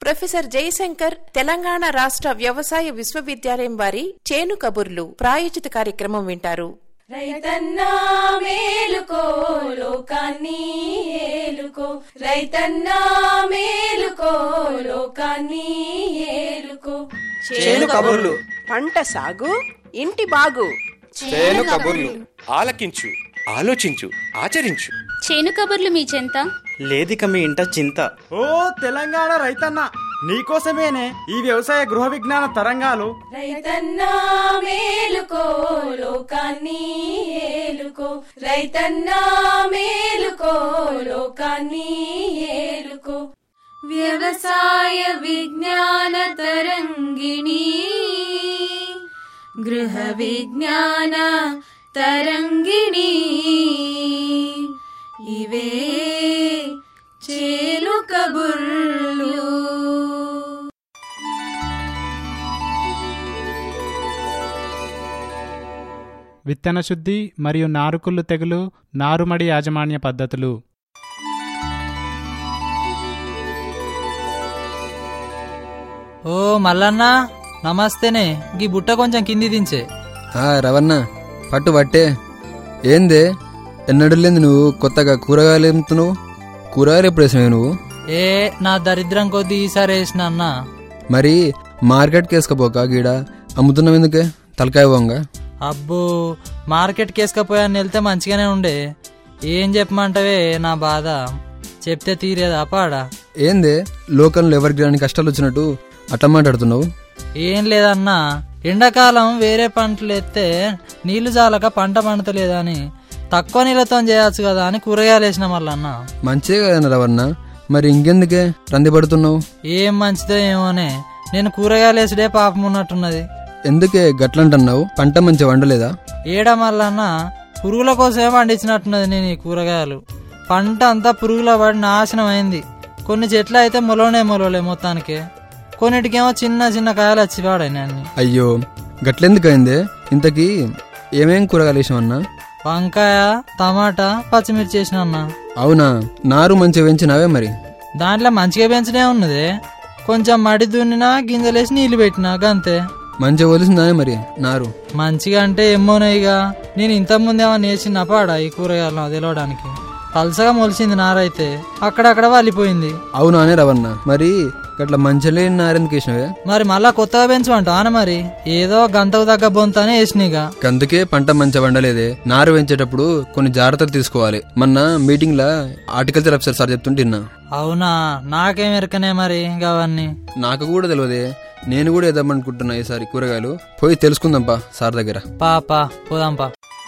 professor Jayashankar Telangana రాష్ట్ర వ్యవసాయ విశ్వవిద్యాలయం వారి చేను కబుర్లు ప్రాయోజిత కార్యక్రమం వింటారు రైతన్నా మేలుకో లోకాన్ని ఏలుకో రైతన్నా మేలుకో లోకాన్ని ఏలుకో చేను కబుర్లు పంట సాగు ఇంటి బాగు చేను కబుర్లు ఆలకించు ఆలోచించు ఆచరించు చేను కబుర్లు మీ చెంత లేదిక మీ ఇంట చింత ఓ తెలంగాణ రైతన్న నీకోసమేనే ఈ వ్యవసాయ గృహ విజ్ఞాన తరంగాలు రైతన్నా మేలుకో లోకాన్ని ఏలుకో రైతన్నా మేలుకో లోకాన్ని ఏలుకో వ్యవసాయ విజ్ఞాన తరంగిణి గృహ విజ్ఞాన తరంగిణి ఇవే చేలు కబుర్లు విత్తన శుద్ధి మరియు నారుకుళ్ళు తెగులు నారుమడి యాజమాన్య పద్ధతులు ఓ మల్లన్న నమస్తేనే గీ బుట్ట కొంచెం కింది దించే ఆ రవణ పట్టు పట్టే ఏందే ఎన్నడు లేదు నువ్వు కొత్తగా కూరగాయలు ఏముతున్నావు కూరగాయలు ఎప్పుడు వేసినావు నువ్వు ఏ నా దరిద్రం కొద్దీ ఈసారి వేసిన అన్న మరి మార్కెట్కి వేసుకపోక గీడ అమ్ముతున్నావు ఎందుకే తలకాయ వంగ అబ్బో మార్కెట్కి వేసుకపోయాను వెళ్తే మంచిగానే ఉండే ఏం చెప్పమంటావే నా బాధ చెప్తే తీరేదా పాడా ఏందే లోకంలో ఎవరికి రాని కష్టాలు వచ్చినట్టు అట్లా మాట్లాడుతున్నావు ఏం లేదన్నా ఎండాకాలం వేరే పంటలు ఎత్తే నీళ్లు జాలక పంట పండతలేదని తక్కువ నీళ్ళతో చేయొచ్చు కదా అని కూరగాయలు వేసిన మళ్ళన్న మంచిదే కదా రవణ మరి ఇంకెందుకే రంది పడుతున్నావు ఏం మంచిదో ఏమోనే నేను కూరగాయలు వేసుడే పాపం ఉన్నట్టున్నది ఎందుకే గట్లంటున్నావు పంట మంచిగా వండలేదా ఏడ మల్లన్న పురుగుల కోసమే పండించినట్టున్నది నేను ఈ కూరగాయలు పంట అంతా పురుగుల పడి నాశనం అయింది కొన్ని చెట్లు అయితే మొలవనే మొలవలే మొత్తానికి కొన్నిటికేమో చిన్న చిన్న కాయలు వచ్చి పాడాయి అన్ని అయ్యో గట్లెందుకు అయిందే ఇంతకీ ఏమేం కూరగాయలు వేసామన్నా వంకాయ టమాటా పచ్చిమిర్చి వేసిన అన్న అవునా నారు మంచిగా పెంచినావే మరి దాంట్లో మంచిగా పెంచడే ఉన్నది కొంచెం మడి దున్నినా గింజలేసి నీళ్లు పెట్టినా గంతే మంచిగా వలిసిందానే మరి నారు మంచిగా అంటే ఏమోనయ్యగా నేను ఇంత ముందేమో నేర్చిన పాడా ఈ కూరగాయలు తెలవడానికి పలసగా మొలిచింది నారైతే అక్కడక్కడ వాలిపోయింది అవునానే రవణ మరి గట్ల మంచిగా లేని నారెందుకు వేసినవే మరి మళ్ళా కొత్తగా పెంచమంటావు ఆన మరి ఏదో గంటకు తగ్గ బొంతనే వేసినాయిగా అందుకే పంట మంచిగా వండలేదే నారు పెంచేటప్పుడు కొన్ని జాగ్రత్తలు తీసుకోవాలి మొన్న మీటింగ్ లా హార్టికల్చర్ ఆఫీసర్ సార్ చెప్తుంటే విన్నా అవునా నాకేం ఎరకనే మరి అవన్నీ నాకు కూడా తెలియదే నేను కూడా వేద్దామనుకుంటున్నా ఈసారి కూరగాయలు పోయి తెలుసుకుందాంపా సార్ దగ్గర పాపా పోదాంపా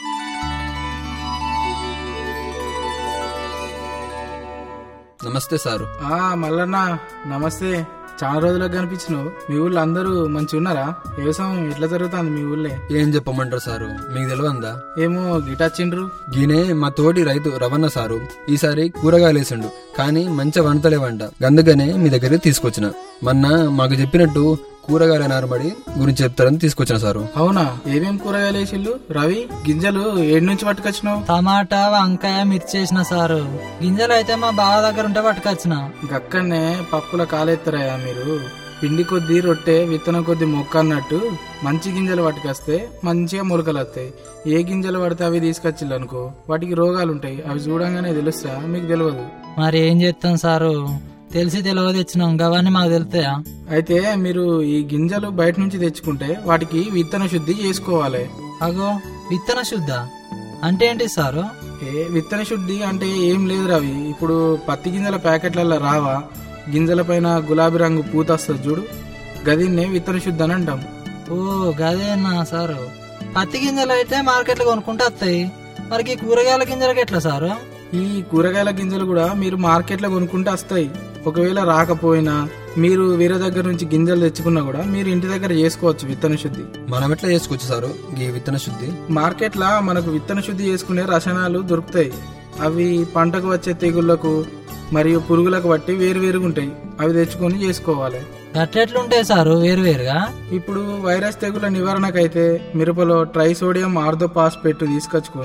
నమస్తే సారు ఆ మల్లన్న నమస్తే చాలా రోజులకు కనిపించినావు మీ ఊళ్ళో అందరూ మంచి ఉన్నారా వ్యవసాయం ఎట్లా జరుగుతుంది మీ ఊళ్ళే ఏం చెప్పమంటారు సారు మీకు తెలియందా ఏమో గిటాచిండ్రు గీనే మా తోటి రైతు రవణ సారు ఈసారి కూరగాయలు వేసిండు కానీ మంచిగా వంటలేవంట అందుకనే మీ దగ్గరికి తీసుకొచ్చిన మొన్న మాకు చెప్పినట్టు కూరగాయల నారుమడి గురించి చెప్తారని తీసుకొచ్చిన సారు అవునా ఏమేం కూరగాయలు వేసిల్లు రవి గింజలు ఏడు నుంచి పట్టుకొచ్చినావు టమాటా వంకాయ మిర్చి వేసిన సారు గింజలు అయితే మా బావ దగ్గర ఉంటే పట్టుకొచ్చిన గక్కడనే పప్పుల కాలెత్తరాయా మీరు పిండి కొద్దీ రొట్టె విత్తనం కొద్ది మొక్క అన్నట్టు మంచి గింజలు పట్టుకొస్తే మంచిగా మొలకలు వస్తాయి ఏ గింజలు పడితే అవి తీసుకొచ్చిల్లు అనుకో వాటికి రోగాలు ఉంటాయి అవి చూడంగానే తెలుస్తా మీకు తెలియదు మరి ఏం చేస్తాం సారు తెలిసి తెలియదు తెచ్చినాం గవన్నీ మాకు తెలుతాయా అయితే మీరు ఈ గింజలు బయట నుంచి తెచ్చుకుంటే వాటికి విత్తన శుద్ధి చేసుకోవాలి అగో విత్తన శుద్ధ అంటే ఏంటి సారు ఏ విత్తన శుద్ధి అంటే ఏం లేదు రవి ఇప్పుడు పత్తి గింజల ప్యాకెట్లలో రావా గింజల పైన గులాబీ రంగు పూత వస్తుంది చూడు గదిన్నే విత్తన శుద్ధి అని అంటాం ఓ గదేనా సారు పత్తి గింజలు అయితే మార్కెట్లో కొనుక్కుంటే వస్తాయి మరి ఈ కూరగాయల గింజలకి ఎట్లా సారు ఈ కూరగాయల గింజలు కూడా మీరు మార్కెట్లో కొనుక్కుంటే వస్తాయి ఒకవేళ రాకపోయినా మీరు వేరే దగ్గర నుంచి గింజలు తెచ్చుకున్నా కూడా మీరు ఇంటి దగ్గర చేసుకోవచ్చు విత్తన శుద్ధి మనం ఎట్లా చేసుకోవచ్చు సారు ఈ విత్తన శుద్ధి మార్కెట్లో మనకు విత్తన శుద్ధి చేసుకునే రసాయనాలు దొరుకుతాయి అవి పంటకు వచ్చే తెగుళ్లకు మరియు పురుగులకు బట్టి వేరు వేరుగా ఉంటాయి అవి తెచ్చుకొని చేసుకోవాలి గట్లెట్లుంటాయి సారు వేరు వేరుగా ఇప్పుడు వైరస్ తెగుల నివారణకైతే మిరపలో ట్రైసోడియం ఆర్థోపాస్పేట్ తీసుకొచ్చుకొని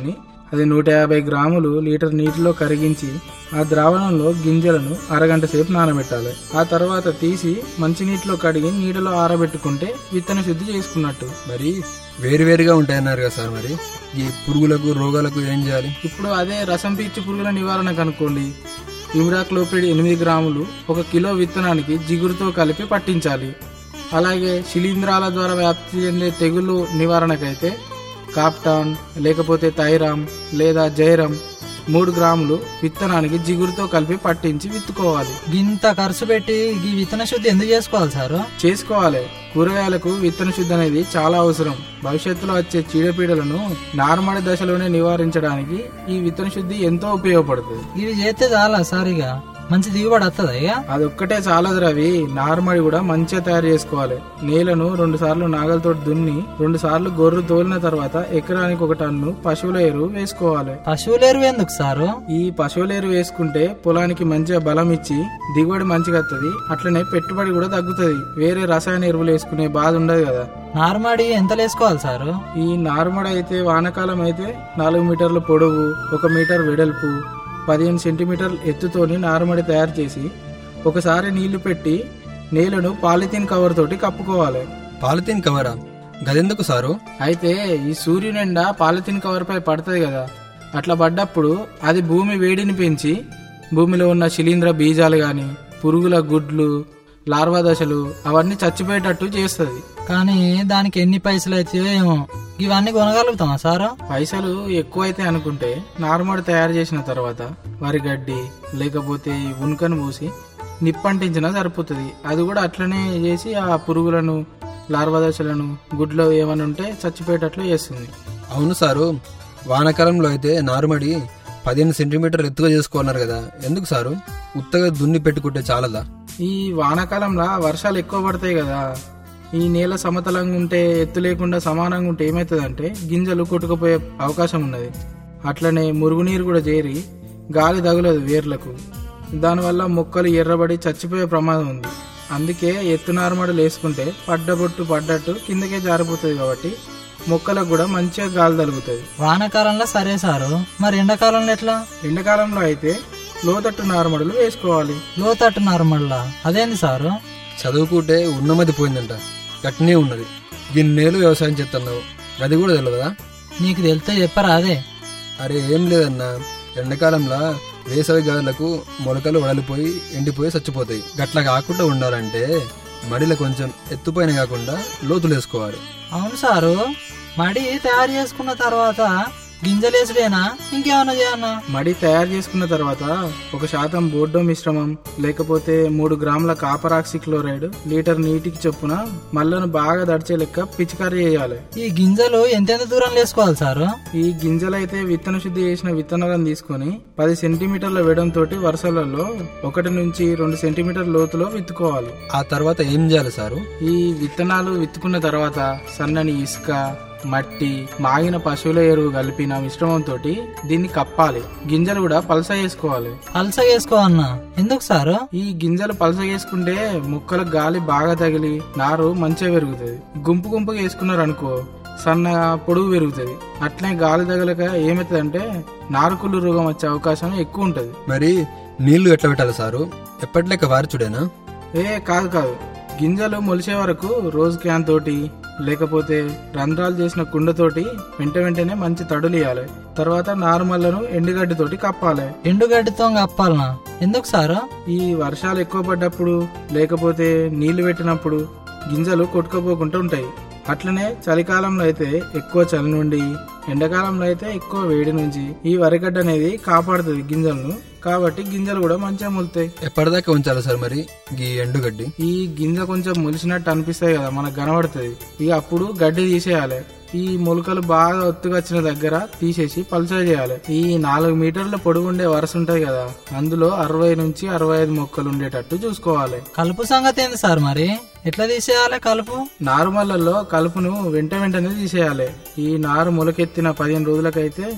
అది నూట యాభై గ్రాములు లీటర్ నీటిలో కరిగించి ఆ ద్రావణంలో గింజలను అరగంట సేపు నానబెట్టాలి ఆ తర్వాత తీసి మంచినీటిలో కడిగి నీడలో ఆరబెట్టుకుంటే విత్తన శుద్ధి చేసుకున్నట్టు మరి వేరువేరుగా ఉంటాయన్నారు కదా సార్ మరి ఈ పురుగులకు రోగాలకు ఏం చేయాలి ఇప్పుడు అదే రసం పీల్చి పురుగుల నివారణకు అనుకోండి ఇమిడాక్లోపిడ్ ఎనిమిది గ్రాములు ఒక కిలో విత్తనానికి జిగురుతో కలిపి పట్టించాలి అలాగే శిలీంధ్రాల ద్వారా వ్యాప్తి చెందే తెగులు నివారణకైతే కాప్టాన్ లేకపోతే థైరామ్ లేదా జైరమ్ మూడు గ్రాములు విత్తనానికి జిగురుతో కలిపి పట్టించి విత్తుకోవాలి గింత ఖర్చు పెట్టి ఈ విత్తన శుద్ధి ఎందుకు చేసుకోవాలి సారు చేసుకోవాలి కూరగాయలకు విత్తన శుద్ధి అనేది చాలా అవసరం భవిష్యత్తులో వచ్చే చీడపీడలను నార్మల్ దశలోనే నివారించడానికి ఈ విత్తన శుద్ధి ఎంతో ఉపయోగపడుతుంది ఇవి చేస్తే చాలా సారిగా మంచి దిగుబడి వస్తుందా ఇక అదొక్కటే చాలదు రవి నార్మడి కూడా మంచిగా తయారు చేసుకోవాలి నేలను రెండు సార్లు నాగలతో దున్ని రెండు సార్లు గొర్రు తోలిన తర్వాత ఎకరానికి ఒక టన్ను పశువుల ఎరువు వేసుకోవాలి పశువుల ఎరువు ఎందుకు సారు ఈ పశువుల ఎరువు వేసుకుంటే పొలానికి మంచిగా బలం ఇచ్చి దిగుబడి మంచిగా వస్తుంది అట్లనే పెట్టుబడి కూడా తగ్గుతుంది వేరే రసాయన ఎరువులు వేసుకునే బాధ ఉండదు కదా నార్మడి ఎంత వేసుకోవాలి సారు ఈ నార్మల్ అయితే వానాకాలం అయితే నాలుగు మీటర్ల పొడవు ఒక మీటర్ వెడల్పు పదిహేను సెంటీమీటర్ల ఎత్తుతోని నారుమడి తయారు చేసి ఒకసారి నీళ్లు పెట్టి నేలను పాలిథిన్ కవర్ తోటి కప్పుకోవాలి పాలిథిన్ కవరా గదెందుకు సారు అయితే ఈ సూర్యుని ఎండ పాలిథిన్ కవర్ పై పడుతుంది కదా అట్లా పడ్డప్పుడు అది భూమి వేడిని పెంచి భూమిలో ఉన్న శిలీంద్ర బీజాలు గాని పురుగుల గుడ్లు లార్వా దశలు అవన్నీ చచ్చిపోయేటట్టు చేస్తుంది కానీ దానికి ఎన్ని పైసలు అవుతాయో ఏమో ఇవన్నీ కొనగలుగుతామా సారు పైసలు ఎక్కువైతే అనుకుంటే నార్మల్ తయారు చేసిన తర్వాత వరి గడ్డి లేకపోతే ఈ ఉనుకను పూసి నిప్పంటించినా సరిపోతుంది అది కూడా అట్లనే చేసి ఆ పురుగులను లార్వా దశలను గుడ్లో ఏమైనా ఉంటే చచ్చిపోయేటట్లు చేస్తుంది అవును సారు వానాకాలంలో అయితే నారుమడి పదిహేను సెంటీమీటర్లు ఎత్తుగా చేసుకోన్నారు కదా ఎందుకు సారు ఉత్తగా దున్ని పెట్టుకుంటే చాలదా ఈ వానాకాలంలో వర్షాలు ఎక్కువ పడతాయి కదా ఈ నేల సమతలంగా ఉంటే ఎత్తు లేకుండా సమానంగా ఉంటే ఏమవుతుందంటే గింజలు కొట్టుకుపోయే అవకాశం ఉన్నది అట్లనే మురుగునీరు కూడా చేరి గాలి తగులదు వేర్లకు దానివల్ల మొక్కలు ఎర్రబడి చచ్చిపోయే ప్రమాదం ఉంది అందుకే ఎత్తు నారుమడులు వేసుకుంటే పడ్డబొట్టు పడ్డట్టు కిందకే జారిపోతుంది కాబట్టి మొక్కలకు కూడా మంచిగా గాలి తగులుతుంది వానాకాలంలో సరే సారు మరి ఎండాకాలంలో ఎట్లా ఎండాకాలంలో అయితే లోతట్టు నారుమడులు వేసుకోవాలి లోతట్టు నార్మల్లా అదేంది సారు చదువుకుంటే ఉన్నమది పోయిందంట గట్టినే ఉన్నది గిన్నేళ్ళు వ్యవసాయం చేస్తున్నావు అది కూడా తెలియదా నీకు తెలితే చెప్పరా అదే అరే ఏం లేదన్నా ఎండాకాలంలో వేసవి గాలులకు మొలకలు వడలిపోయి ఎండిపోయి చచ్చిపోతాయి గట్లా కాకుండా ఉండాలంటే మడిలో కొంచెం ఎత్తుపైన కాకుండా లోతులు వేసుకోవాలి అవును సారు మడి తయారు చేసుకున్న తర్వాత గింజలేసుడేనా ఇంకేమన్నా చేయన్నా మడి తయారు చేసుకున్న తర్వాత ఒక శాతం బోర్డో మిశ్రమం లేకపోతే మూడు గ్రాముల కాపరాక్సి క్లోరైడ్ లీటర్ నీటికి చొప్పున మళ్ళను బాగా దడిచే లెక్క పిచికారీ చేయాలి ఈ గింజలు ఎంతెంత దూరం వేసుకోవాలి సారు ఈ గింజలైతే విత్తన శుద్ధి చేసిన విత్తనాలను తీసుకొని పది సెంటీమీటర్ల వెడంతో వరుసలలో ఒకటి నుంచి రెండు సెంటీమీటర్ లోతులో విత్తుకోవాలి ఆ తర్వాత ఏం చేయాలి సారు ఈ విత్తనాలు విత్తుకున్న తర్వాత సన్నని ఇసుక మట్టి మాగిన పశువుల ఎరువు కలిపిన మిశ్రమంతో దీన్ని కప్పాలి గింజలు కూడా పలస వేసుకోవాలి పల్స వేసుకోవన్నా ఎందుకు సారు ఈ గింజలు పలస వేసుకుంటే మొక్కలకు గాలి బాగా తగిలి నారు మంచిగా పెరుగుతుంది గుంపు గుంపుగా వేసుకున్నారు అనుకో సన్నగా పొడుగు పెరుగుతుంది అట్లనే గాలి తగలక ఏమవుతుందంటే నారుకుళ్ళు రోగం వచ్చే అవకాశం ఎక్కువ ఉంటది మరి నీళ్లు ఎట్లా పెట్టాలి సారు ఎప్పటిలెక్క వార్చుడేనా ఏ కాదు కాదు గింజలు మొలిసే వరకు రోజ్ క్యాన్ తోటి లేకపోతే రంధ్రాలు చేసిన కుండతోటి వెంట వెంటనే మంచి తడులు ఇవ్వాలి తర్వాత నార్మల్లను ఎండుగడ్డితోటి కప్పాలి ఎండుగడ్డితో కప్పాలనా ఎందుకు సారు ఈ వర్షాలు ఎక్కువ పడ్డప్పుడు లేకపోతే నీళ్లు పెట్టినప్పుడు గింజలు కొట్టుకుపోకుండా ఉంటాయి అట్లనే చలికాలంలో అయితే ఎక్కువ చలి నుండి ఎండాకాలంలో అయితే ఎక్కువ వేడి నుంచి ఈ వరిగడ్డ అనేది కాపాడుతుంది గింజలను కాబట్టి గింజలు కూడా మంచిగా మొలుతాయి ఎప్పటిదాకా ఉంచాలి సార్ మరి ఈ ఎండుగడ్డి ఈ గింజ కొంచెం మొలిచినట్టు అనిపిస్తాయి కదా మనకు కనబడుతుంది ఇక అప్పుడు గడ్డి తీసేయాలి ఈ మొలకలు బాగా ఒత్తుగా వచ్చిన దగ్గర తీసేసి పల్చగా చేయాలి ఈ నాలుగు మీటర్ల పొడుగు ఉండే వరుస ఉంటది కదా అందులో అరవై నుంచి అరవై ఐదు మొక్కలు ఉండేటట్టు చూసుకోవాలి కలుపు సంగతి ఏంది సార్ మరి ఎట్లా తీసేయాలి కలుపు నారుమల్లలో కలుపును వెంట వెంటనే తీసేయాలి ఈ నారు మొలకెత్తిన పదిహేను రోజులకైతే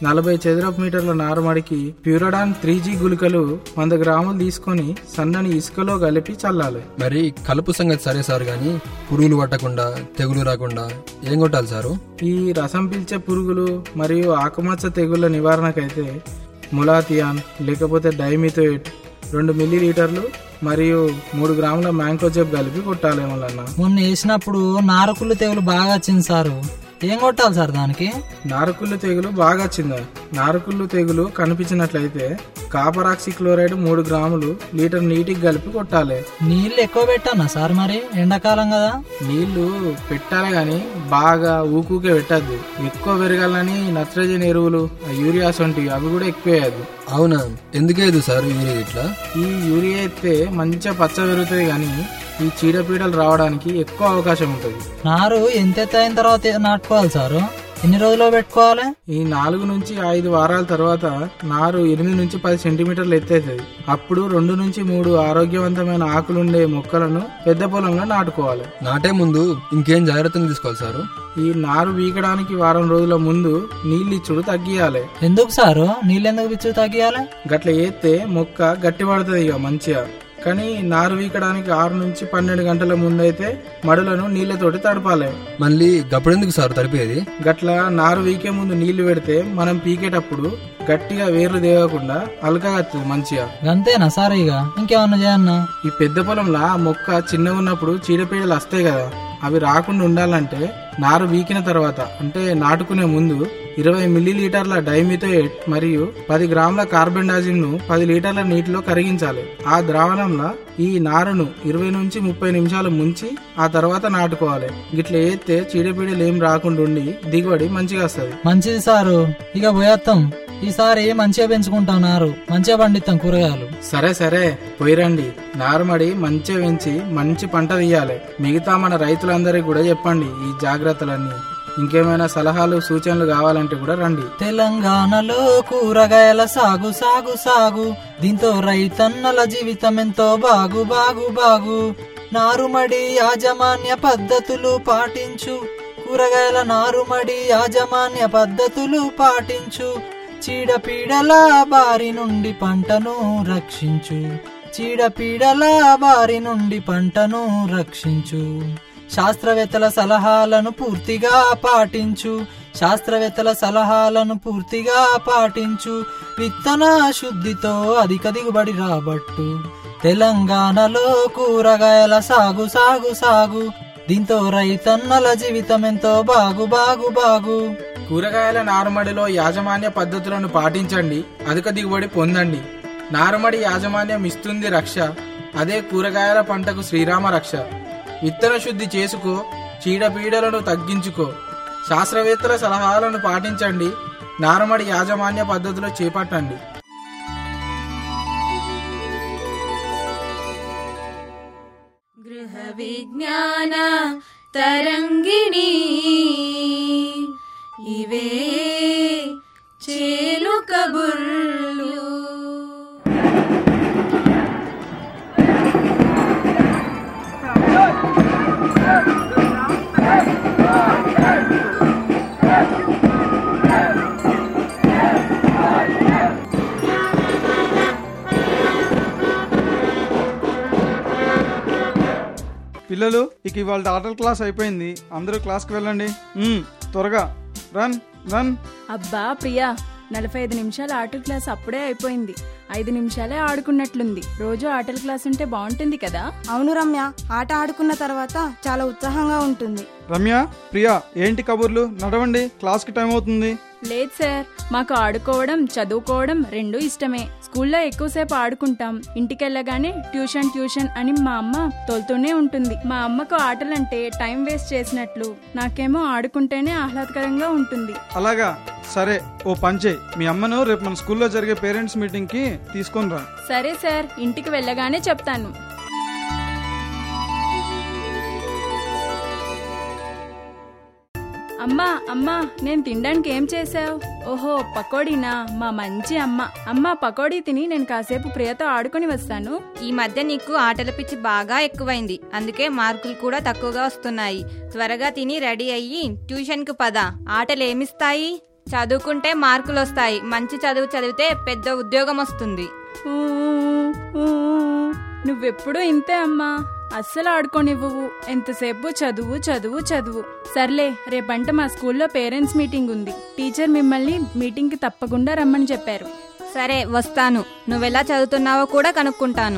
నలభై చదరపు మీటర్ల నారుమడికి ప్యూరడాన్ త్రీ జీ గుళికలు వంద గ్రాములు తీసుకొని సన్నని ఇసుకలో కలిపి చల్లాలి మరి కలుపు సంగతి సరే సార్ గాని పురుగులు పట్టకుండా తెగులు రాకుండా ఏం కొట్టాలి సారు ఈ రసం పీల్చే పురుగులు మరియు ఆకుమచ్చ తెగుళ్ల నివారణకైతే ములాథియాన్ లేకపోతే డైమిథోయిట్ రెండు మిల్లీ లీటర్లు మరియు మూడు గ్రాముల మ్యాంకోజెబ్ కలిపి కొట్టాలి మళ్ళన్న మొన్న వేసినప్పుడు నారకుళ్ళు తెగులు బాగా వచ్చింది సారు ఏం కొట్టాలి సార్ దానికి నారుకుళ్ళు తెగులు బాగా వచ్చిందా నారుకుళ్ళు తెగులు కనిపించినట్లయితే కాపరాక్సి క్లోరైడ్ మూడు గ్రాములు లీటర్ నీటికి కలిపి కొట్టాలి నీళ్ళు ఎక్కువ పెట్టానా సార్ మరి ఎండాకాలం కదా నీళ్లు పెట్టాలి గాని బాగా ఊకూకే పెట్టద్దు ఎక్కువ పెరగాలని నత్రజని ఎరువులు ఆ యూరియాస్ వంటివి అవి కూడా ఎక్కువ వేయద్దు అవునా ఎందుకేదు సార్ యూరియా ఇట్లా ఈ యూరియా అయితే మంచిగా పచ్చ పెరుగుతుంది కానీ ఈ చీడపీడలు రావడానికి ఎక్కువ అవకాశం ఉంటుంది నారు ఎంత ఎత్తు అయిన తర్వాత నాటుకోవాలి సారు ఎన్ని రోజుల్లో పెట్టుకోవాలి ఈ నాలుగు నుంచి ఐదు వారాల తర్వాత నారు ఎనిమిది నుంచి పది సెంటీమీటర్లు ఎత్తేస్తుంది అప్పుడు రెండు నుంచి మూడు ఆరోగ్యవంతమైన ఆకులుండే మొక్కలను పెద్ద పొలంలో నాటుకోవాలి నాటే ముందు ఇంకేం జాగ్రత్తలు తీసుకోవాలి సారు ఈ నారు వీకడానికి వారం రోజుల ముందు నీళ్ళు ఇచ్చుడు తగ్గియాలి ఎందుకు సారు నీళ్ళు ఎందుకు పిచ్చు తగ్గియాలి గట్ల ఏస్తే మొక్క గట్టి పడుతుంది ఇక మంచిగా కానీ నారు వీకడానికి ఆరు నుంచి పన్నెండు గంటల ముందైతే మడులను నీళ్లతోటి తడపాలి మళ్ళీ గప్పుడెందుకు సార్ తడిపేది గట్ల నారు వీకే ముందు నీళ్లు పెడితే మనం పీకేటప్పుడు గట్టిగా వేర్లు దేవకుండా అలకగత్తది మంచిగా అంతేనా సార్ ఇక ఇంకేమన్నా చేయన్నా ఈ పెద్ద పొలంలో ఆ మొక్క చిన్నగా ఉన్నప్పుడు చీడపీడలు వస్తాయి కదా అవి రాకుండా ఉండాలంటే నారు వీకిన తర్వాత అంటే నాటుకునే ముందు ఇరవై మిల్లీ లీటర్ల డైమిథోయేట్ మరియు పది గ్రాముల కార్బెండాజిమ్ ను పది లీటర్ల నీటిలో కరిగించాలి ఆ ద్రావణంలో ఈ నారును ఇరవై నుంచి ముప్పై నిమిషాలు ముంచి ఆ తర్వాత నాటుకోవాలి గిట్ల ఏస్తే చీడపీడలు ఏం రాకుండా ఉండి దిగుబడి మంచిగా వస్తుంది మంచిది సారు ఇక పోయేస్తాం ఈసారి మంచిగా పెంచుకుంటాం నారు మంచిగా పండిస్తాం కూరగాయలు సరే సరే పోయిరండి నారుమడి మంచిగా పెంచి మంచి పంట తీయాలి మిగతా మన రైతులందరికీ కూడా చెప్పండి ఈ జాగ్రత్తలన్నీ ఇంకేమైనా సలహాలు సూచనలు కావాలంటే కూడా రండి తెలంగాణలో కూరగాయల సాగు సాగు సాగు దీంతో రైతన్నల జీవితం ఎంతో బాగు బాగు బాగు నారుమడి యాజమాన్య పద్ధతులు పాటించు కూరగాయల నారుమడి యాజమాన్య పద్ధతులు పాటించు చీడపీడల బారి నుండి పంటను రక్షించు చీడపీడల బారి నుండి పంటను రక్షించు శాస్త్రవేత్తల సలహాలను పూర్తిగా పాటించు శాస్త్రవేత్తల సలహాలను పూర్తిగా పాటించు విత్తన శుద్ధితో అధిక దిగుబడి రాబట్టు తెలంగాణలో కూరగాయల సాగు సాగు సాగు దీంతో రైతన్నల జీవితం ఎంతో బాగు బాగు బాగు కూరగాయల నారుమడిలో యాజమాన్య పద్ధతులను పాటించండి అధిక దిగుబడి పొందండి నారుమడి యాజమాన్యం ఇస్తుంది రక్ష అదే కూరగాయల పంటకు శ్రీరామ రక్ష విత్తన శుద్ధి చేసుకో చీడపీడలను తగ్గించుకో శాస్త్రవేత్తల సలహాలను పాటించండి నారుమడి యాజమాన్య పద్ధతిలో చేపట్టండి గృహ విజ్ఞాన తరంగిణి ఇవే చేలు కబుర్లు పిల్లలు ఇక ఇవాళ ఆటల క్లాస్ అయిపోయింది అందరూ క్లాస్కి వెళ్ళండి మ్మ్, త్వరగా రన్ రన్ అబ్బా ప్రియా నలభై ఐదు నిమిషాల ఆటల క్లాస్ అప్పుడే అయిపోయింది ఐదు నిమిషాలే ఆడుకున్నట్లుంది రోజు ఆటల క్లాస్ ఉంటే బాగుంటుంది కదా అవును రమ్య ఆట ఆడుకున్న తర్వాత చాలా ఉత్సాహంగా ఉంటుంది రమ్య ప్రియా ఏంటి కబుర్లు నడవండి క్లాస్కి టైం అవుతుంది లేదు సార్ మాకు ఆడుకోవడం చదువుకోవడం రెండూ ఇష్టమే స్కూల్లో ఎక్కువసేపు ఆడుకుంటాం ఇంటికెళ్ళగానే ట్యూషన్ ట్యూషన్ అని మా అమ్మ తోలుతూనే ఉంటుంది మా అమ్మకు ఆటలంటే టైం వేస్ట్ చేసినట్లు నాకేమో ఆడుకుంటేనే ఆహ్లాదకరంగా ఉంటుంది అలాగా సరే ఓ పంచే మీ అమ్మను రేపు మన స్కూల్లో జరిగే పేరెంట్స్ మీటింగ్కి తీసుకొని రా సరే సార్ ఇంటికి వెళ్ళగానే చెప్తాను అమ్మా అమ్మా నేను తినడానికి ఏం చేసావు ఓహో పకోడీనా మా మంచి అమ్మ అమ్మ పకోడీ తిని నేను కాసేపు ప్రియతో ఆడుకొని వస్తాను ఈ మధ్య నీకు ఆటల పిచ్చి బాగా ఎక్కువైంది అందుకే మార్కులు కూడా తక్కువగా వస్తున్నాయి త్వరగా తిని రెడీ అయ్యి ట్యూషన్ కు పద ఆటలు ఏమిస్తాయి చదువుకుంటే మార్కులు వస్తాయి మంచి చదువు చదివితే పెద్ద ఉద్యోగం వస్తుంది ఊ, ఊ, నువ్వెప్పుడూ ఇంతే అమ్మా అస్సలు ఆడుకోనివ్వవు ఎంతసేపు చదువు చదువు చదువు సర్లే రేపంట మా స్కూల్లో పేరెంట్స్ మీటింగ్ ఉంది టీచర్ మిమ్మల్ని మీటింగ్కి తప్పకుండా రమ్మని చెప్పారు సరే వస్తాను నువ్వెలా చదువుతున్నావో కూడా కనుక్కుంటాను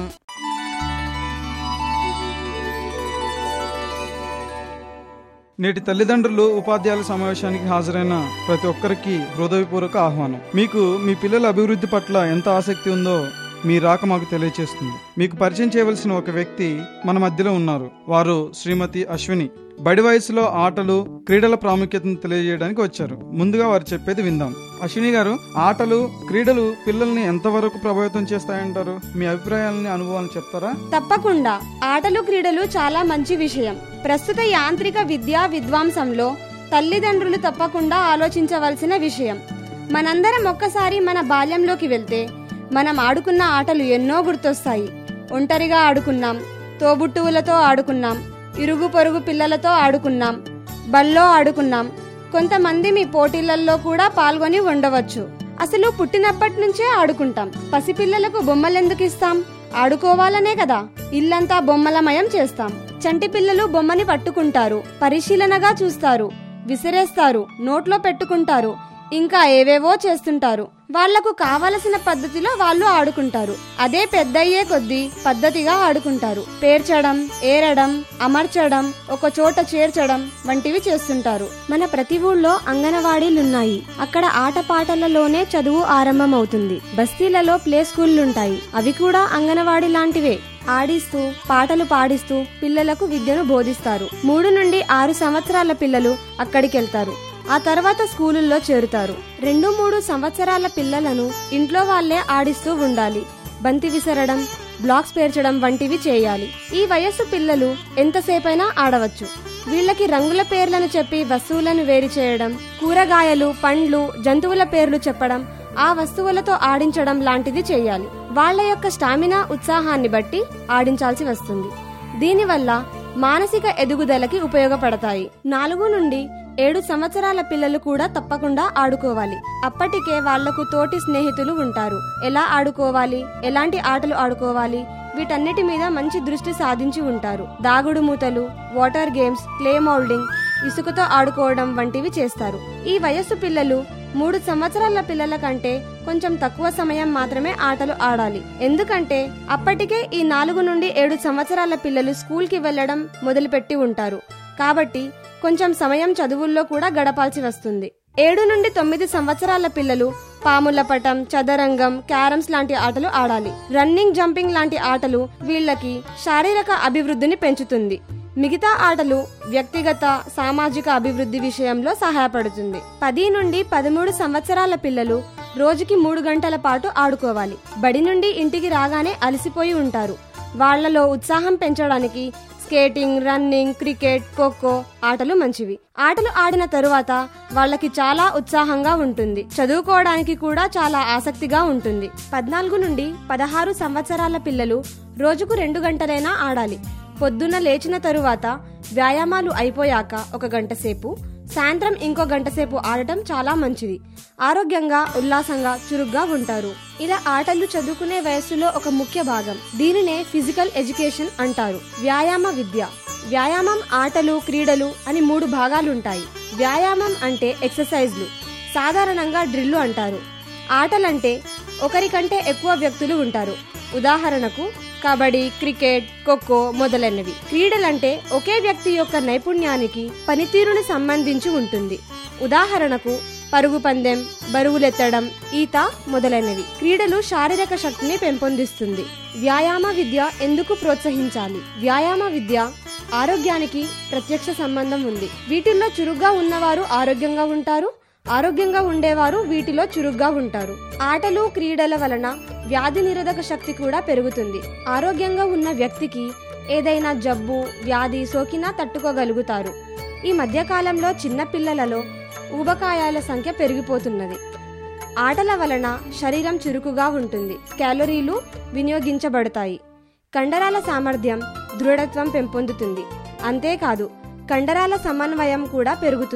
నేటి తల్లిదండ్రులు ఉపాధ్యాయుల సమావేశానికి హాజరైన ప్రతి ఒక్కరికి హృదయపూర్వక ఆహ్వానం మీకు మీ పిల్లల అభివృద్ధి పట్ల ఎంత ఆసక్తి ఉందో మీ రాక మాకు తెలియచేస్తుంది మీకు పరిచయం చేయవలసిన ఒక వ్యక్తి మన మధ్యలో ఉన్నారు వారు శ్రీమతి అశ్విని బడి వయసులో ఆటలు క్రీడల ప్రాముఖ్యతను తెలియజేయడానికి వచ్చారు ముందుగా వారు చెప్పేది విందాం అశ్విని గారు ఆటలు క్రీడలు పిల్లల్ని ఎంతవరకు ప్రభావితం చేస్తాయంటారు మీ అభిప్రాయాలని అనుభవాలను చెప్తారా తప్పకుండా ఆటలు క్రీడలు చాలా మంచి విషయం ప్రస్తుత యాంత్రిక విద్యా విద్వాంసంలో తల్లిదండ్రులు తప్పకుండా ఆలోచించవలసిన విషయం మనందరం ఒక్కసారి మన బాల్యంలోకి వెళ్తే మనం ఆడుకున్న ఆటలు ఎన్నో గుర్తొస్తాయి ఒంటరిగా ఆడుకున్నాం తోబుట్టువులతో ఆడుకున్నాం ఇరుగు పొరుగు పిల్లలతో ఆడుకున్నాం బల్లో ఆడుకున్నాం కొంతమంది మీ పోటీలలో కూడా పాల్గొని ఉండవచ్చు అసలు పుట్టినప్పటి నుంచే ఆడుకుంటాం పసిపిల్లలకు బొమ్మలెందుకు ఇస్తాం ఆడుకోవాలనే కదా ఇల్లంతా బొమ్మలమయం చేస్తాం చంటి పిల్లలు బొమ్మని పట్టుకుంటారు పరిశీలనగా చూస్తారు విసిరేస్తారు నోట్లో పెట్టుకుంటారు ఇంకా ఏవేవో చేస్తుంటారు వాళ్లకు కావలసిన పద్ధతిలో వాళ్ళు ఆడుకుంటారు అదే పెద్దయ్యే కొద్దీ పద్ధతిగా ఆడుకుంటారు పేర్చడం ఏరడం అమర్చడం ఒక చోట చేర్చడం వంటివి చేస్తుంటారు మన ప్రతి ఊళ్ళో అంగనవాడీలున్నాయి అక్కడ ఆటపాటలలోనే చదువు ఆరంభమవుతుంది బస్తీలలో ప్లే స్కూళ్లుంటాయి అవి కూడా అంగనవాడి లాంటివే ఆడిస్తూ పాటలు పాడిస్తూ పిల్లలకు విద్యను బోధిస్తారు మూడు నుండి ఆరు సంవత్సరాల పిల్లలు అక్కడికెళ్తారు ఆ తర్వాత స్కూలుల్లో చేరుతారు రెండు మూడు సంవత్సరాల పిల్లలను ఇంట్లో వాళ్లే ఆడిస్తూ ఉండాలి బంతి విసరడం బ్లాక్స్ పేర్చడం వంటివి చేయాలి ఈ వయస్సు పిల్లలు ఎంతసేపైనా ఆడవచ్చు వీళ్ళకి రంగుల పేర్లను చెప్పి వస్తువులను వేరు చేయడం కూరగాయలు పండ్లు జంతువుల పేర్లు చెప్పడం ఆ వస్తువులతో ఆడించడం లాంటిది చేయాలి వాళ్ళ యొక్క స్టామినా ఉత్సాహాన్ని బట్టి ఆడించాల్సి వస్తుంది దీనివల్ల మానసిక ఎదుగుదలకి ఉపయోగపడతాయి నాలుగు నుండి ఏడు సంవత్సరాల పిల్లలు కూడా తప్పకుండా ఆడుకోవాలి అప్పటికే వాళ్లకు తోటి స్నేహితులు ఉంటారు ఎలా ఆడుకోవాలి ఎలాంటి ఆటలు ఆడుకోవాలి వీటన్నిటి మీద మంచి దృష్టి సాధించి ఉంటారు దాగుడు మూతలు వాటర్ గేమ్స్ క్లే మౌల్డింగ్ ఇసుకతో ఆడుకోవడం వంటివి చేస్తారు ఈ వయస్సు పిల్లలు మూడు సంవత్సరాల పిల్లల కంటే కొంచెం తక్కువ సమయం మాత్రమే ఆటలు ఆడాలి ఎందుకంటే అప్పటికే ఈ నాలుగు నుండి ఏడు సంవత్సరాల పిల్లలు స్కూల్కి వెళ్లడం మొదలుపెట్టి ఉంటారు కాబట్టి కొంచెం సమయం చదువుల్లో కూడా గడపాల్సి వస్తుంది ఏడు నుండి తొమ్మిది సంవత్సరాల పిల్లలు పాముల పటం చదరంగం క్యారమ్స్ లాంటి ఆటలు ఆడాలి రన్నింగ్ జంపింగ్ లాంటి ఆటలు వీళ్ళకి శారీరక అభివృద్ధిని పెంచుతుంది మిగతా ఆటలు వ్యక్తిగత సామాజిక అభివృద్ధి విషయంలో సహాయపడుతుంది పది నుండి పదమూడు సంవత్సరాల పిల్లలు రోజుకి మూడు గంటల పాటు ఆడుకోవాలి బడి నుండి ఇంటికి రాగానే అలసిపోయి ఉంటారు వాళ్లలో ఉత్సాహం పెంచడానికి స్కేటింగ్ రన్నింగ్ క్రికెట్ ఖోఖో ఆటలు మంచివి ఆటలు ఆడిన తరువాత వాళ్ళకి చాలా ఉత్సాహంగా ఉంటుంది చదువుకోవడానికి కూడా చాలా ఆసక్తిగా ఉంటుంది పద్నాలుగు నుండి పదహారు సంవత్సరాల పిల్లలు రోజుకు రెండు గంటలైనా ఆడాలి పొద్దున్న లేచిన తరువాత వ్యాయామాలు అయిపోయాక ఒక గంట సేపు సాయంత్రం ఇంకో గంట సేపు ఆడటం చాలా మంచిది ఆరోగ్యంగా ఉల్లాసంగా చురుగ్గా ఉంటారు ఇలా ఆటలు చదువుకునే వయస్సులో ఒక ముఖ్య భాగం దీనినే ఫిజికల్ ఎడ్యుకేషన్ అంటారు వ్యాయామ విద్య వ్యాయామం ఆటలు క్రీడలు అని మూడు భాగాలుంటాయి వ్యాయామం అంటే ఎక్సర్సైజ్లు సాధారణంగా డ్రిల్లు అంటారు ఆటలంటే ఒకరికంటే ఎక్కువ వ్యక్తులు ఉంటారు ఉదాహరణకు కబడ్డీ క్రికెట్ ఖోఖో మొదలైనవి క్రీడలంటే ఒకే వ్యక్తి యొక్క నైపుణ్యానికి పనితీరుని సంబంధించి ఉంటుంది ఉదాహరణకు పరుగు పందెం బరువులెత్తడం ఈత మొదలైనవి క్రీడలు శారీరక శక్తిని పెంపొందిస్తుంది వ్యాయామ విద్య ఎందుకు ప్రోత్సహించాలి వ్యాయామ విద్య ఆరోగ్యానికి ప్రత్యక్ష సంబంధం ఉంది వీటిల్లో చురుగ్గా ఉన్నవారు ఆరోగ్యంగా ఉంటారు ఆరోగ్యంగా ఉండేవారు వీటిలో చురుగ్గా ఉంటారు ఆటలు క్రీడల వలన వ్యాధి నిరోధక శక్తి కూడా పెరుగుతుంది ఆరోగ్యంగా ఉన్న వ్యక్తికి ఏదైనా జబ్బు వ్యాధి సోకినా తట్టుకోగలుగుతారు ఈ మధ్యకాలంలో చిన్న పిల్లలలో ఊబకాయాల సంఖ్య పెరిగిపోతున్నది ఆటల వలన శరీరం చురుకుగా ఉంటుంది క్యాలరీలు వినియోగించబడతాయి కండరాల సామర్థ్యం దృఢత్వం పెంపొందుతుంది అంతేకాదు కండరాల సమన్వయం కూడా పెరుగుతుంది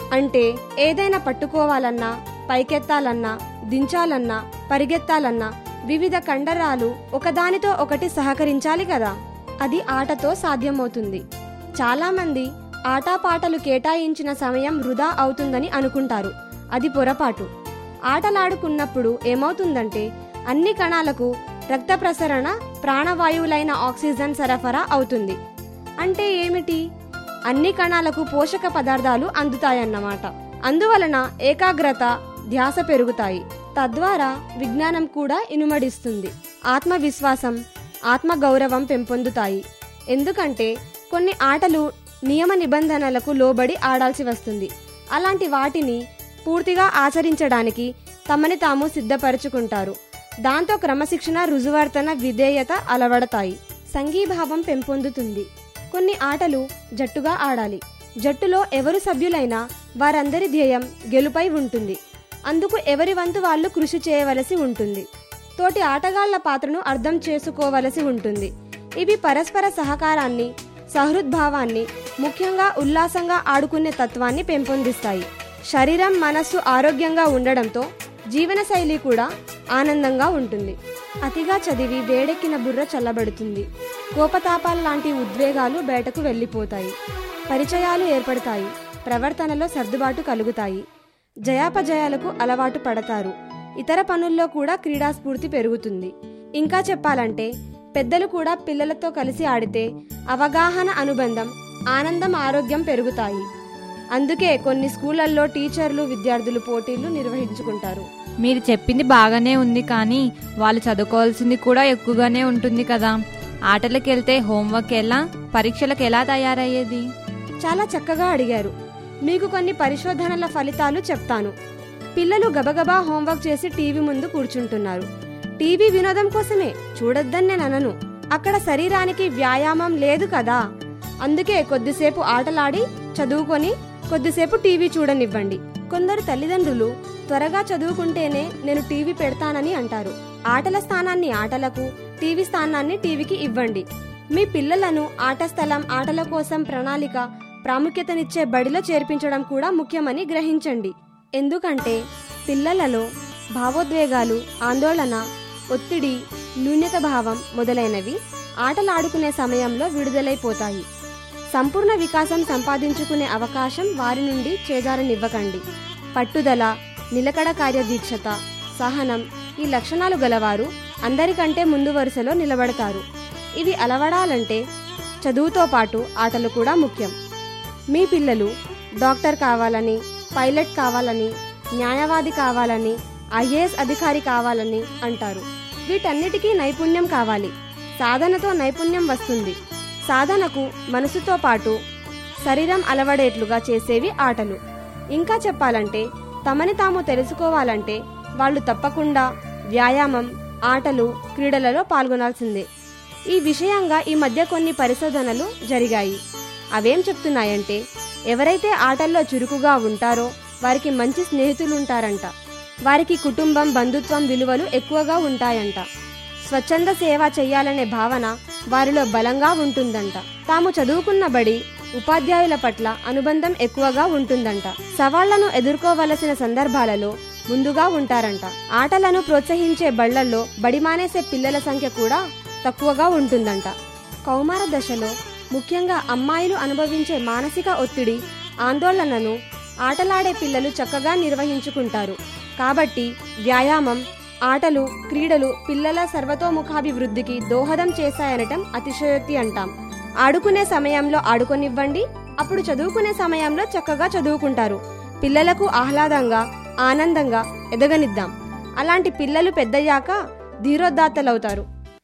అంటే ఏదైనా పట్టుకోవాలన్నా పైకెత్తాలన్నా దించాలన్నా పరిగెత్తాలన్నా వివిధ కండరాలు ఒకదానితో ఒకటి సహకరించాలి కదా అది ఆటతో సాధ్యమవుతుంది చాలామంది ఆటపాటలు కేటాయించిన సమయం వృధా అవుతుందని అనుకుంటారు అది పొరపాటు ఆటలాడుకున్నప్పుడు ఏమవుతుందంటే అన్ని కణాలకు రక్త ప్రసరణ ప్రాణవాయువులైన ఆక్సిజన్ సరఫరా అవుతుంది అంటే ఏమిటి అన్ని కణాలకు పోషక పదార్థాలు అందుతాయన్నమాట అందువలన ఏకాగ్రత ధ్యాస పెరుగుతాయి తద్వారా విజ్ఞానం కూడా ఇనుమడిస్తుంది ఆత్మవిశ్వాసం ఆత్మగౌరవం పెంపొందుతాయి ఎందుకంటే కొన్ని ఆటలు నియమ నిబంధనలకు లోబడి ఆడాల్సి వస్తుంది అలాంటి వాటిని పూర్తిగా ఆచరించడానికి తమని తాము సిద్ధపరచుకుంటారు దాంతో క్రమశిక్షణ రుజువర్తన విధేయత అలవడతాయి సంఘీభావం పెంపొందుతుంది కొన్ని ఆటలు జట్టుగా ఆడాలి జట్టులో ఎవరు సభ్యులైనా వారందరి ధ్యేయం గెలుపై ఉంటుంది అందుకు ఎవరి వంతు వాళ్ళు కృషి చేయవలసి ఉంటుంది తోటి ఆటగాళ్ల పాత్రను అర్థం చేసుకోవలసి ఉంటుంది ఇవి పరస్పర సహకారాన్ని సహృద్భావాన్ని ముఖ్యంగా ఉల్లాసంగా ఆడుకునే తత్వాన్ని పెంపొందిస్తాయి శరీరం మనస్సు ఆరోగ్యంగా ఉండడంతో జీవనశైలి కూడా ఆనందంగా ఉంటుంది అతిగా చదివి వేడెక్కిన బుర్ర చల్లబడుతుంది కోపతాపాల లాంటి ఉద్వేగాలు బయటకు వెళ్ళిపోతాయి పరిచయాలు ఏర్పడతాయి ప్రవర్తనలో సర్దుబాటు కలుగుతాయి జయాపజయాలకు అలవాటు పడతారు ఇతర పనుల్లో కూడా క్రీడాస్ఫూర్తి పెరుగుతుంది ఇంకా చెప్పాలంటే పెద్దలు కూడా పిల్లలతో కలిసి ఆడితే అవగాహన అనుబంధం ఆనందం ఆరోగ్యం పెరుగుతాయి అందుకే కొన్ని స్కూళ్ళల్లో టీచర్లు విద్యార్థులు పోటీలు నిర్వహించుకుంటారు మీరు చెప్పింది బాగానే ఉంది కానీ వాళ్ళు చదువుకోవాల్సింది కూడా ఎక్కువగానే ఉంటుంది కదా ఆటలకు వెళ్తే హోంవర్క్ ఎలా పరీక్షలకు ఎలా తయారయ్యేది చాలా చక్కగా అడిగారు మీకు కొన్ని పరిశోధనల ఫలితాలు చెప్తాను పిల్లలు గబగబా హోంవర్క్ చేసి టీవీ ముందు కూర్చుంటున్నారు టీవీ వినోదం కోసమే చూడొద్దని నేను అనను అక్కడ శరీరానికి వ్యాయామం లేదు కదా అందుకే కొద్దిసేపు ఆటలాడి చదువుకొని కొద్దిసేపు టీవీ చూడనివ్వండి కొందరు తల్లిదండ్రులు త్వరగా చదువుకుంటేనే నేను టీవీ పెడతానని అంటారు ఆటల స్థానాన్ని ఆటలకు టీవీ స్థానాన్ని టీవీకి ఇవ్వండి మీ పిల్లలను ఆట స్థలం ఆటల కోసం ప్రణాళిక ప్రాముఖ్యతనిచ్చే బడిలో చేర్పించడం కూడా ముఖ్యమని గ్రహించండి ఎందుకంటే పిల్లలలో భావోద్వేగాలు ఆందోళన ఒత్తిడి న్యూన్యత భావం మొదలైనవి ఆటలాడుకునే సమయంలో విడుదలైపోతాయి సంపూర్ణ వికాసం సంపాదించుకునే అవకాశం వారి నుండి చేజారనివ్వకండి పట్టుదల నిలకడ కార్యదీక్షత సహనం ఈ లక్షణాలు గలవారు అందరికంటే ముందు వరుసలో నిలబడతారు ఇవి అలవడాలంటే చదువుతో పాటు ఆటలు కూడా ముఖ్యం మీ పిల్లలు డాక్టర్ కావాలని పైలట్ కావాలని న్యాయవాది కావాలని ఐఏఎస్ అధికారి కావాలని అంటారు వీటన్నిటికీ నైపుణ్యం కావాలి సాధనతో నైపుణ్యం వస్తుంది సాధనకు మనసుతో పాటు శరీరం అలవడేట్లుగా చేసేవి ఆటలు ఇంకా చెప్పాలంటే తమని తాము తెలుసుకోవాలంటే వాళ్ళు తప్పకుండా వ్యాయామం ఆటలు క్రీడలలో పాల్గొనాల్సిందే ఈ విషయంగా ఈ మధ్య కొన్ని పరిశోధనలు జరిగాయి అవేం చెప్తున్నాయంటే ఎవరైతే ఆటల్లో చురుకుగా ఉంటారో వారికి మంచి స్నేహితులుంటారంట వారికి కుటుంబం బంధుత్వం విలువలు ఎక్కువగా ఉంటాయంట స్వచ్ఛంద సేవ చెయ్యాలనే భావన వారిలో బలంగా ఉంటుందంట తాము చదువుకున్న బడి ఉపాధ్యాయుల పట్ల అనుబంధం ఎక్కువగా ఉంటుందంట సవాళ్లను ఎదుర్కోవలసిన సందర్భాలలో ముందుగా ఉంటారంట ఆటలను ప్రోత్సహించే బళ్లల్లో బడి మానేసే పిల్లల సంఖ్య కూడా తక్కువగా ఉంటుందంట కౌమార దశలో ముఖ్యంగా అమ్మాయిలు అనుభవించే మానసిక ఒత్తిడి ఆందోళనను ఆటలాడే పిల్లలు చక్కగా నిర్వహించుకుంటారు కాబట్టి వ్యాయామం ఆటలు క్రీడలు పిల్లల సర్వతోముఖాభివృద్ధికి దోహదం చేశాయనటం అతిశయోక్తి అంటాం ఆడుకునే సమయంలో ఆడుకొనివ్వండి అప్పుడు చదువుకునే సమయంలో చక్కగా చదువుకుంటారు పిల్లలకు ఆహ్లాదంగా ఆనందంగా ఎదగనిద్దాం అలాంటి పిల్లలు పెద్దయ్యాక ధీరోదాత్తలవుతారు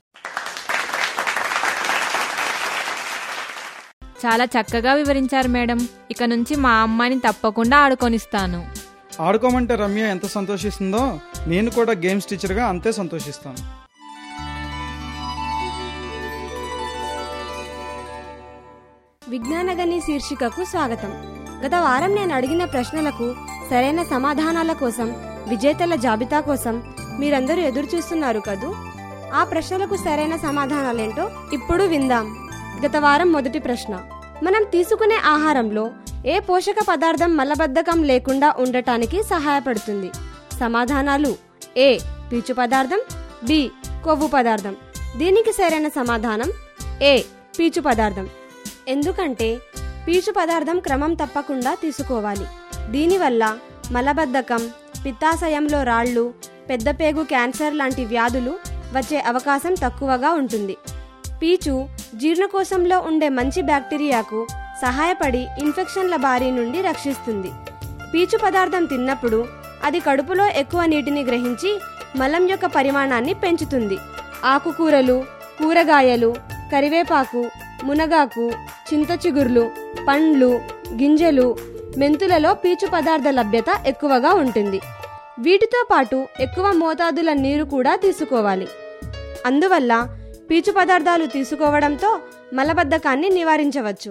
చాలా చక్కగా వివరించారు మేడం ఇక నుంచి మా అమ్మాయిని తప్పకుండా ఆడుకొనిస్తాను ఆడుకోమంటే రమ్య ఎంత సంతోషిస్తుందో నేను కూడా గేమ్స్ టీచర్గా అంతే సంతోషిస్తాను విజ్ఞానగని శీర్షికకు స్వాగతం గత వారం నేను అడిగిన ప్రశ్నలకు సరైన సమాధానాల కోసం విజేతల జాబితా కోసం మీరందరూ ఎదురు చూస్తున్నారు కదూ ఆ ప్రశ్నలకు సరైన సమాధానాలేంటో ఇప్పుడు విందాం గత వారం మొదటి ప్రశ్న మనం తీసుకునే ఆహారంలో ఏ పోషక పదార్థం మలబద్ధకం లేకుండా ఉండటానికి సహాయపడుతుంది సమాధానాలు ఏ పీచు పదార్థం బి కొవ్వు పదార్థం దీనికి సరైన సమాధానం ఏ పీచు పదార్థం ఎందుకంటే పీచు పదార్థం క్రమం తప్పకుండా తీసుకోవాలి దీనివల్ల మలబద్ధకం పిత్తాశయంలో రాళ్ళు పెద్ద పేగు క్యాన్సర్ లాంటి వ్యాధులు వచ్చే అవకాశం తక్కువగా ఉంటుంది పీచు జీర్ణకోశంలో ఉండే మంచి బ్యాక్టీరియాకు సహాయపడి ఇన్ఫెక్షన్ల బారి నుండి రక్షిస్తుంది పీచు పదార్థం తిన్నప్పుడు అది కడుపులో ఎక్కువ నీటిని గ్రహించి మలం యొక్క పరిమాణాన్ని పెంచుతుంది ఆకుకూరలు కూరగాయలు కరివేపాకు మునగాకు చింత చిగుర్లు పండ్లు గింజలు మెంతులలో పీచు పదార్థ లభ్యత ఎక్కువగా ఉంటుంది వీటితో పాటు ఎక్కువ మోతాదుల నీరు కూడా తీసుకోవాలి అందువల్ల పీచు పదార్థాలు తీసుకోవడంతో మలబద్ధకాన్ని నివారించవచ్చు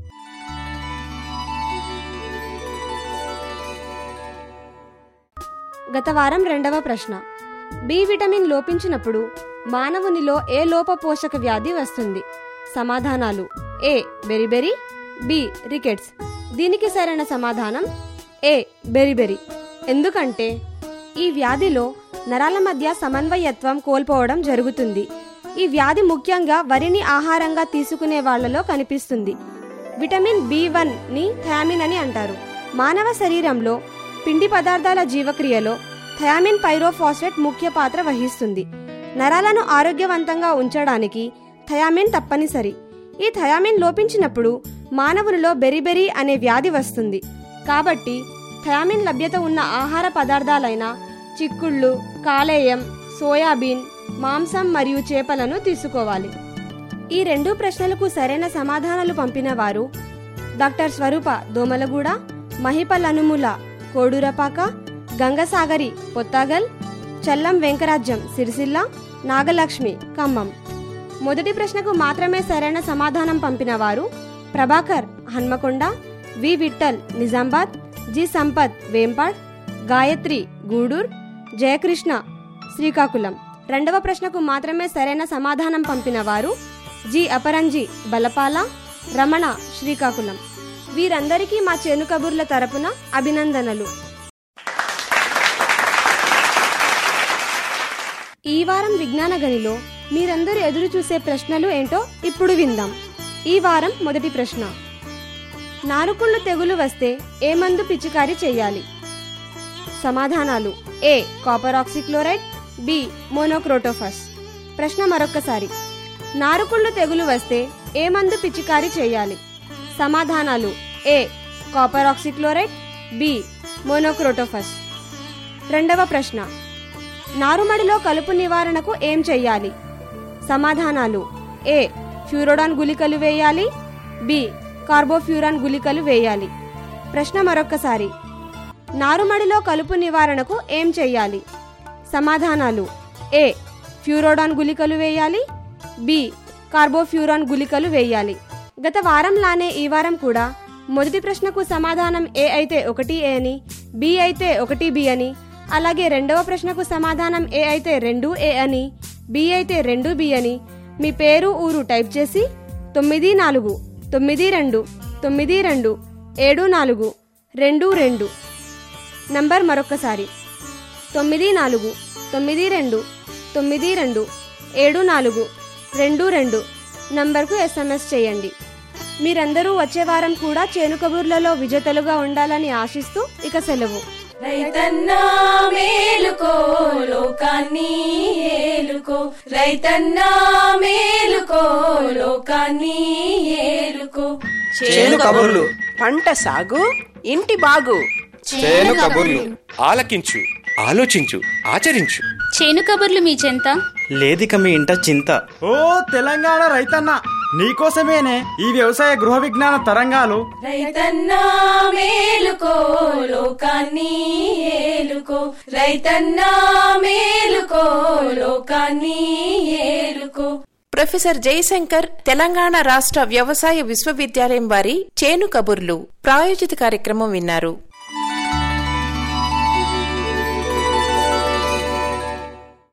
గత వారం రెండవ ప్రశ్న బి విటమిన్ లోపించినప్పుడు మానవునిలో ఏ లోప పోషక వ్యాధి వస్తుంది సమాధానాలు ఏ బెరిబెరి బి రికెట్స్ దీనికి సరైన సమాధానం ఏ బెరిబెరి ఎందుకంటే ఈ వ్యాధిలో నరాల మధ్య సమన్వయత్వం కోల్పోవడం జరుగుతుంది ఈ వ్యాధి ముఖ్యంగా వరిని ఆహారంగా తీసుకునే వాళ్లలో కనిపిస్తుంది విటమిన్ బి వన్ ని థయామిన్ అని అంటారు మానవ శరీరంలో పిండి పదార్థాల జీవక్రియలో థయామిన్ పైరోఫాస్ఫేట్ ముఖ్య పాత్ర వహిస్తుంది నరాలను ఆరోగ్యవంతంగా ఉంచడానికి థయామిన్ తప్పనిసరి ఈ థయామిన్ లోపించినప్పుడు మానవునిలో బెరిబెరి అనే వ్యాధి వస్తుంది కాబట్టి థయామిన్ లభ్యత ఉన్న ఆహార పదార్థాలైన చిక్కుళ్ళు కాలేయం సోయాబీన్ మాంసం మరియు చేపలను తీసుకోవాలి ఈ రెండు ప్రశ్నలకు సరైన సమాధానాలు పంపిన వారు డాక్టర్ స్వరూప దోమలగూడ మహిపల్ అనుముల కోడూరపాక గంగసాగరి పొత్తాగల్ చల్లం వెంకరాజ్యం సిరిసిల్ల నాగలక్ష్మి ఖమ్మం మొదటి ప్రశ్నకు మాత్రమే సరైన సమాధానం పంపిన వారు ప్రభాకర్ హన్మకొండ వి విఠల్ నిజామాబాద్ జి సంపత్ వేంపాడ్ గాయత్రి గూడూర్ జయకృష్ణ శ్రీకాకుళం రెండవ ప్రశ్నకు మాత్రమే సరైన సమాధానం పంపిన వారు జి అపరంజి బలపాల రమణ శ్రీకాకుళం వీరందరికీ మా చేను కబుర్ల తరపున అభినందనలు ఈ వారం విజ్ఞాన గనిలో మీరందరూ ఎదురు చూసే ప్రశ్నలు ఏంటో ఇప్పుడు విందాం ఈ వారం మొదటి ప్రశ్న నారుకుళ్ళు తెగులు వస్తే ఏ మందు పిచికారీ చేయాలి సమాధానాలు A copper oxychloride B monocrotophos ప్రశ్న మరొక్కసారి నారుకుళ్ళు తెగులు వస్తే ఏ మందు పిచికారీ చేయాలి సమాధానాలు A copper oxychloride B monocrotophos రెండవ ప్రశ్న నారుమడిలో కలుపు నివారణకు ఏం చెయ్యాలి సమాధానాలు ఏ ఫ్యూరోడాన్ గుళికలు వేయాలి బి కార్బోఫ్యూరాన్ గుళికలు వేయాలి ప్రశ్న మరొక్కసారి నారుమడిలో కలుపు నివారణకు ఏం చెయ్యాలి సమాధానాలు ఏ ఫ్యూరోడాన్ గుళికలు వేయాలి బి కార్బోఫ్యూరాన్ గుళికలు వేయాలి గత వారంలానే ఈ వారం కూడా మొదటి ప్రశ్నకు సమాధానం ఏ అయితే ఒకటి ఏ అని బి అయితే ఒకటి బి అని అలాగే రెండవ ప్రశ్నకు సమాధానం ఏ అయితే రెండు ఏ అని బి అయితే రెండు బి అని మీ పేరు ఊరు టైప్ చేసి తొమ్మిది నాలుగు తొమ్మిది రెండు తొమ్మిది రెండు ఏడు నాలుగు రెండు రెండు నంబర్ మరొకసారి తొమ్మిది నాలుగు తొమ్మిది రెండు తొమ్మిది రెండు ఏడు నాలుగు రెండు రెండు నంబర్కు ఎస్ఎంఎస్ చేయండి మీరందరూ వచ్చే వారం కూడా చేను కబుర్లలో విజేతలుగా ఉండాలని ఆశిస్తూ ఇక సెలవు రైతన్నా మేలుకో లోకాన్ని ఏలుకో రైతన్నా మేలుకో లోకాన్ని ఏలుకో చేను కబుర్లు పంట సాగు ఇంటి బాగు చేను కబుర్లు ఆలకించు ఆలోచించు ఆచరించు చేను కబుర్లు మీ చెంత లేదిక మీ ఇంట చింత ఓ తెలంగాణ రైతన్న నీకోసమేనే ఈ వ్యవసాయ గృహ విజ్ఞాన తరంగాలు రైతన్నా మేలుకో లోకాన్ని ఏలుకో రైతన్నా మేలుకో లోకాన్ని ఏలుకో ప్రొఫెసర్ జయశంకర్ తెలంగాణ రాష్ట్ర వ్యవసాయ విశ్వవిద్యాలయం వారి చేను కబుర్లు ప్రాయోజిత కార్యక్రమం విన్నారు